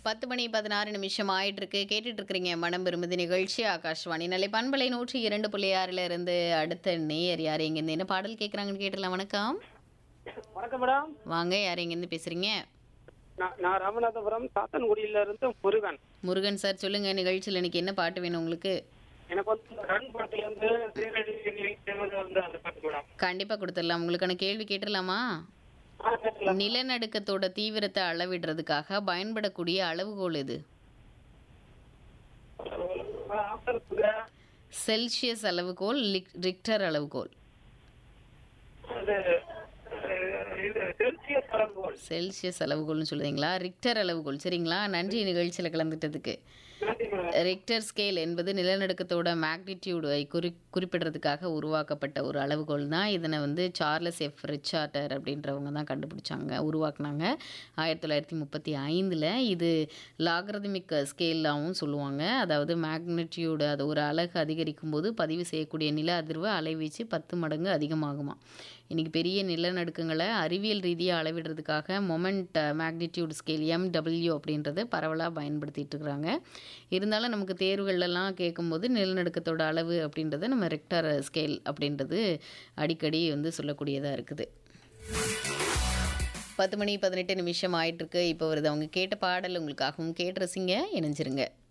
பத்து மணி பதினாறு நிமிஷம் ஆயிட்டு இருக்கு கேட்டுட்டு இருக்கிறீங்க மனம் விரும்புது நிகழ்ச்சி ஆகாஷ்வாணி நிலை பண்பலை நூற்றி இரண்டு புள்ளி ஆறுல இருந்து அடுத்த நேயர் யார் எங்கேருந்து என்ன பாடல் கேட்குறாங்கன்னு கேட்டுடலாம் வணக்கம் வணக்கம் மேடம் வாங்க யார் எங்கேருந்து பேசுறீங்க நான் நான் ராமநாதபுரம் சாத்தன்குடியில இருந்து முருகன் முருகன் சார் சொல்லுங்க நிகழ்ச்சியில் இன்னைக்கு என்ன பாட்டு வேணும் உங்களுக்கு எனக்கு வந்து ரன் பாட்டுல இருந்து சீரடி தேவதை வந்து அந்த பாட்டு மேடம் கண்டிப்பாக கொடுத்துடலாம் உங்களுக்கான கேள்வி கேட்டுடலாமா ஆ கேட்கலாம் நிலநடுக்கத்தோட தீவிரத்தை அளவிடுறதுக்காக பயன்படக்கூடிய அளவுகோல் எது ஆஃபர் கொடுங்க. செல்சியஸ் அளவுகோல் லிக்- ரிக்டர் அளவுகோல் அது அஹ், இது செல்சியஸ் அளவுகோல் செல்சியஸ் அளவுகோல்னு சொல்லுவீங்களா ரிக்டர் அளவுகோல் சரிங்களா நன்றி நிகழ்ச்சியில் கலந்துட்டதுக்கு நன்றி மேடம் ரிக்டர் ஸ்கேல் என்பது நிலநடுக்கத்தோட மேக்னிடியூடை குறி குறிப்பிடுறதுக்காக உருவாக்கப்பட்ட ஒரு அளவுகோல் தான் இதனை வந்து சார்லஸ் எஃப் ரிச்சார்டர் அப்படின்றவங்க தான் கண்டுபிடிச்சாங்க உருவாக்குனாங்க ஆயிரத்தி தொள்ளாயிரத்தி முப்பத்தி ஐந்தில் இது லாகரதமிக் ஸ்கேலாகவும் சொல்லுவாங்க அதாவது மேக்னிடியூடு அது ஒரு அலகு அதிகரிக்கும் போது பதிவு செய்யக்கூடிய நில அதிர்வு அலைவீச்சு பத்து மடங்கு அதிகமாகுமா இன்றைக்கி பெரிய நிலநடுக்கங்களை அறிவியல் ரீதியாக அளவிடுறதுக்காக மொமெண்ட் மேக்னிடியூட் ஸ்கேல் எம்டபிள்யூ அப்படின்றத பரவலாக பயன்படுத்திட்டு இருக்கிறாங்க இருந்தாலும் நமக்கு தேர்வுகள்லாம் கேட்கும்போது நிலநடுக்கத்தோட அளவு அப்படின்றத நம்ம ரெக்டார் ஸ்கேல் அப்படின்றது அடிக்கடி வந்து சொல்லக்கூடியதாக இருக்குது பத்து மணி பதினெட்டு நிமிஷம் ஆயிட்டு இருக்கு இப்போ வருது அவங்க கேட்ட பாடல் உங்களுக்காகவும் கேட்டு ரசிங்க இணைஞ்சிருங்க